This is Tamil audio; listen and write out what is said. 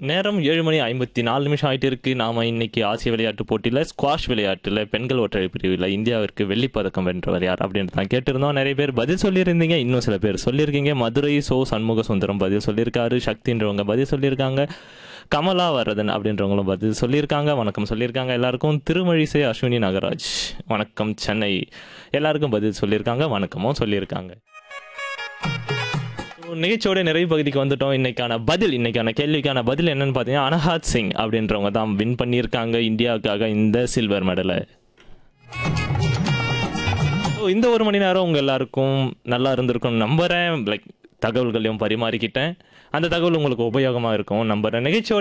நேரம் ஏழு மணி ஐம்பத்தி நாலு நிமிஷம் ஆயிட்டு இருக்கு நாம இன்னைக்கு ஆசிய விளையாட்டு போட்டியில் ஸ்குவாஷ் விளையாட்டில் பெண்கள் ஒற்றையர் பிரிவில் இந்தியாவிற்கு வெள்ளிப் பதக்கம் வென்றவர் யார் அப்படின்னு தான் கேட்டிருந்தோம் நிறைய பேர் பதில் சொல்லியிருந்தீங்க இன்னும் சில பேர் சொல்லியிருக்கீங்க மதுரை சோ சண்முக சுந்தரம் பதில் சொல்லியிருக்காரு சக்தின்றவங்க பதில் சொல்லியிருக்காங்க கமலா வரதன் அப்படின்றவங்களும் பதில் சொல்லியிருக்காங்க வணக்கம் சொல்லியிருக்காங்க எல்லாருக்கும் திருமழிசை அஸ்வினி நாகராஜ் வணக்கம் சென்னை எல்லாருக்கும் பதில் சொல்லியிருக்காங்க வணக்கமும் சொல்லியிருக்காங்க நிகழ்ச்சியோட நிறைவு பகுதிக்கு வந்துட்டோம் இன்னைக்கான பதில் இன்னைக்கான கேள்விக்கான பதில் என்னன்னு பார்த்தீங்கன்னா அனஹாத் சிங் அப்படின்றவங்க தான் வின் பண்ணியிருக்காங்க இந்தியாவுக்காக இந்த சில்வர் மெடலை ஸோ இந்த ஒரு மணி நேரம் உங்கள் எல்லாருக்கும் நல்லா இருந்திருக்கும் நம்புகிறேன் லைக் தகவல்களையும் பரிமாறிக்கிட்டேன் அந்த தகவல் உங்களுக்கு உபயோகமாக இருக்கும் நம்புகிறேன் நிகழ்ச்சியோட